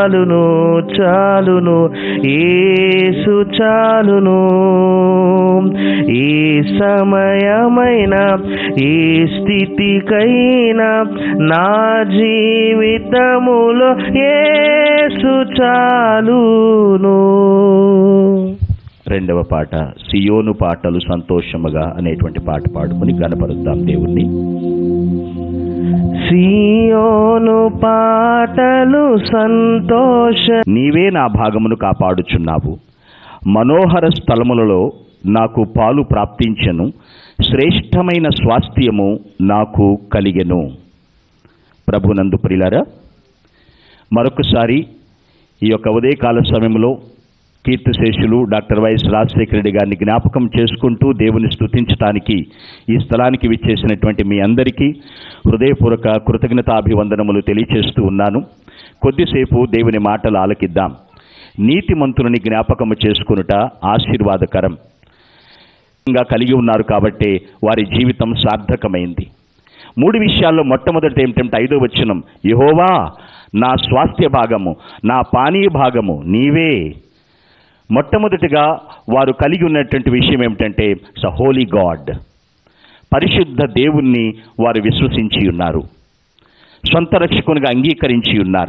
చాలును చాలును ఏసు చాలును ఏ సమయమైనా ఏ స్థితికైనా నా జీవితములో ఏసు చాలును రెండవ పాట సియోను పాటలు సంతోషముగా అనేటువంటి పాట పాడుకొని గనపరుద్దాం దేవుణ్ణి సియోను పాటలు సంతోష నీవే నా భాగమును కాపాడుచున్నావు మనోహర స్థలములలో నాకు పాలు ప్రాప్తించెను శ్రేష్టమైన స్వాస్థ్యము నాకు కలిగెను ప్రభునందు ప్రిలరా మరొకసారి ఈ యొక్క ఉదయకాల సమయంలో కీర్తిశేషులు డాక్టర్ వైఎస్ రాజశేఖర రెడ్డి గారిని జ్ఞాపకం చేసుకుంటూ దేవుని స్తుతించడానికి ఈ స్థలానికి విచ్చేసినటువంటి మీ అందరికీ హృదయపూర్వక కృతజ్ఞతాభివందనములు తెలియచేస్తూ ఉన్నాను కొద్దిసేపు దేవుని మాటలు ఆలకిద్దాం నీతిమంతులని జ్ఞాపకము చేసుకునుట ఆశీర్వాదకరం గా కలిగి ఉన్నారు కాబట్టి వారి జీవితం సార్థకమైంది మూడు విషయాల్లో మొట్టమొదటి ఏమిటంటే ఐదో వచనం యహోవా నా స్వాస్థ్య భాగము నా పానీయ భాగము నీవే మొట్టమొదటిగా వారు కలిగి ఉన్నటువంటి విషయం ఏమిటంటే స హోలీ గాడ్ పరిశుద్ధ దేవుణ్ణి వారు విశ్వసించి ఉన్నారు సొంత రక్షకునిగా అంగీకరించి ఉన్నారు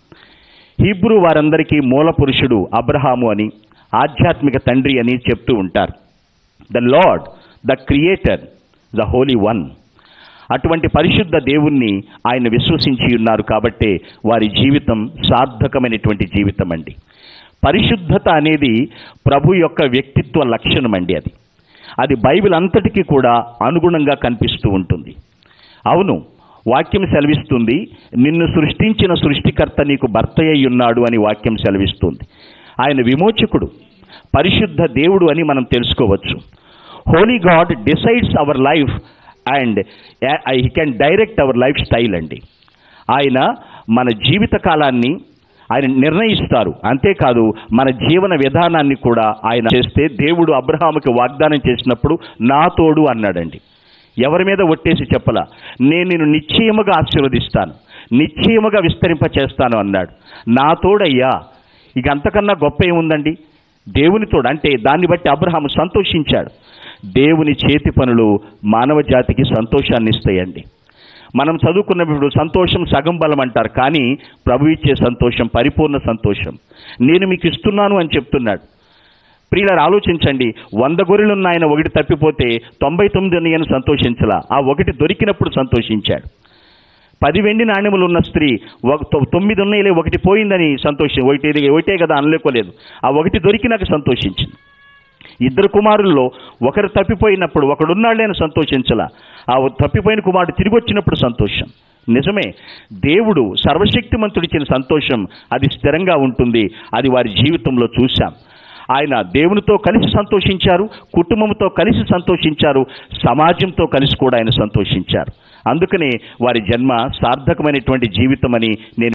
హీబ్రూ వారందరికీ మూల పురుషుడు అబ్రహాము అని ఆధ్యాత్మిక తండ్రి అని చెప్తూ ఉంటారు the lord the creator the holy one అటువంటి పరిశుద్ధ దేవుణ్ణి ఆయన విశ్వసించి ఉన్నారు కాబట్టే వారి జీవితం సార్థకమైనటువంటి జీవితం అండి పరిశుద్ధత అనేది ప్రభు యొక్క వ్యక్తిత్వ లక్షణం అండి అది అది బైబిల్ అంతటికీ కూడా అనుగుణంగా కనిపిస్తూ ఉంటుంది అవును వాక్యం సెలవిస్తుంది నిన్ను సృష్టించిన సృష్టికర్త నీకు భర్త అయి ఉన్నాడు అని వాక్యం సెలవిస్తుంది ఆయన విమోచకుడు పరిశుద్ధ దేవుడు అని మనం తెలుసుకోవచ్చు holy God decides our life and he can direct our lifestyle అండి ఆయన మన జీవిత కాలాన్ని ఆయన నిర్ణయిస్తారు అంతేకాదు మన జీవన విధానాన్ని కూడా ఆయన చేస్తే దేవుడు అబ్రహాముకి వాగ్దానం చేసినప్పుడు నా తోడు అన్నాడండి ఎవరి మీద ఒట్టేసి చెప్పలా నేను నిన్ను నిశ్చయముగా ఆశీర్వదిస్తాను నిశ్చయముగా విస్తరింప చేస్తాను అన్నాడు నా తోడయ్యా ఇక అంతకన్నా గొప్ప ఏముందండి దేవుని తోడు అంటే దాన్ని బట్టి అబ్రహాము సంతోషించాడు దేవుని చేతి పనులు మానవ జాతికి సంతోషాన్ని ఇస్తాయండి మనం చదువుకున్నప్పుడు సంతోషం సగం బలం అంటారు కానీ ప్రభు ఇచ్చే సంతోషం పరిపూర్ణ సంతోషం నేను మీకు ఇస్తున్నాను అని చెప్తున్నాడు ప్రియులారు ఆలోచించండి వంద గొర్రెలున్న ఆయన ఒకటి తప్పిపోతే తొంభై తొమ్మిది ఉన్నాయని సంతోషించలా ఆ ఒకటి దొరికినప్పుడు సంతోషించాడు పది వెండి నాణ్యములు ఉన్న స్త్రీ ఒక తొ- తొమ్మిది ఉన్నాయిలే ఒకటి పోయిందని సంతోషం ఒకటి ఒకటే కదా అనలేకోలేదు ఆ ఒకటి దొరికినాక సంతోషించింది ఇద్దరు కుమారుల్లో ఒకరు తప్పిపోయినప్పుడు ఒకడున్నాళ్ళే అని సంతోషించలా ఆ తప్పిపోయిన కుమారుడు తిరిగి వచ్చినప్పుడు సంతోషం నిజమే దేవుడు సర్వశక్తిమంతుడిచ్చిన సంతోషం అది స్థిరంగా ఉంటుంది అది వారి జీవితంలో చూశాం ఆయన దేవునితో కలిసి సంతోషించారు కుటుంబంతో కలిసి సంతోషించారు సమాజంతో కలిసి కూడా ఆయన సంతోషించారు అందుకనే వారి జన్మ సార్థకమైనటువంటి జీవితం అని నేను